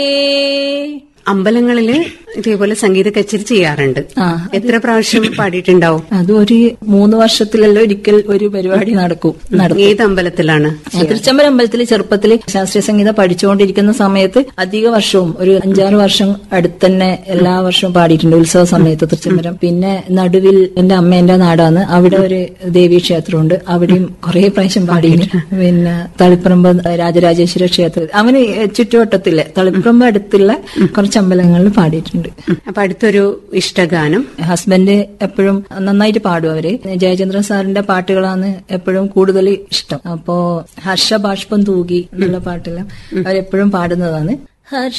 അമ്പലങ്ങളില് ഇതേപോലെ സംഗീത കച്ചേരി ചെയ്യാറുണ്ട് ആ, എത്ര പ്രാവശ്യം പാടിയിട്ടുണ്ടാവും അത് ഒരു മൂന്ന് വർഷത്തിലല്ലോ ഒരിക്കൽ ഒരു പരിപാടി നടക്കും നടത്തും ഏത് അമ്പലത്തിലാണ് തിരുച്ചമ്പല അമ്പലത്തിൽ ചെറുപ്പത്തിൽ ശാസ്ത്രീയ സംഗീതം പഠിച്ചുകൊണ്ടിരിക്കുന്ന സമയത്ത് അധിക വർഷവും ഒരു അഞ്ചാറ് വർഷം അടുത്തന്നെ എല്ലാ വർഷവും പാടിയിട്ടുണ്ട് ഉത്സവ സമയത്ത് തിരുച്ചമ്പലം പിന്നെ നടുവിൽ എന്റെ അമ്മേന്റെ നാടാണ് അവിടെ ഒരു ദേവീ ക്ഷേത്രമുണ്ട് അവിടെയും കുറെ പ്രാവശ്യം പാടിയിട്ടുണ്ട് പിന്നെ തളിപ്പറമ്പ് രാജരാജേശ്വര ക്ഷേത്രം അവന് ചുറ്റുവട്ടത്തിലെ തളിപ്പറമ്പ് അടുത്തുള്ള കുറച്ച് അമ്പലങ്ങളിൽ പാടിയിട്ടുണ്ട് അപ്പൊ അടുത്തൊരു ഇഷ്ടഗാനം ഹസ്ബൻഡ് എപ്പോഴും നന്നായിട്ട് പാടും അവര് ജയചന്ദ്രൻ സാറിന്റെ പാട്ടുകളാണ് എപ്പോഴും കൂടുതൽ ഇഷ്ടം അപ്പോ ഹർഷബാഷ്പം തൂകി എന്നുള്ള പാട്ടെല്ലാം അവരെപ്പോഴും പാടുന്നതാണ് ഹർഷ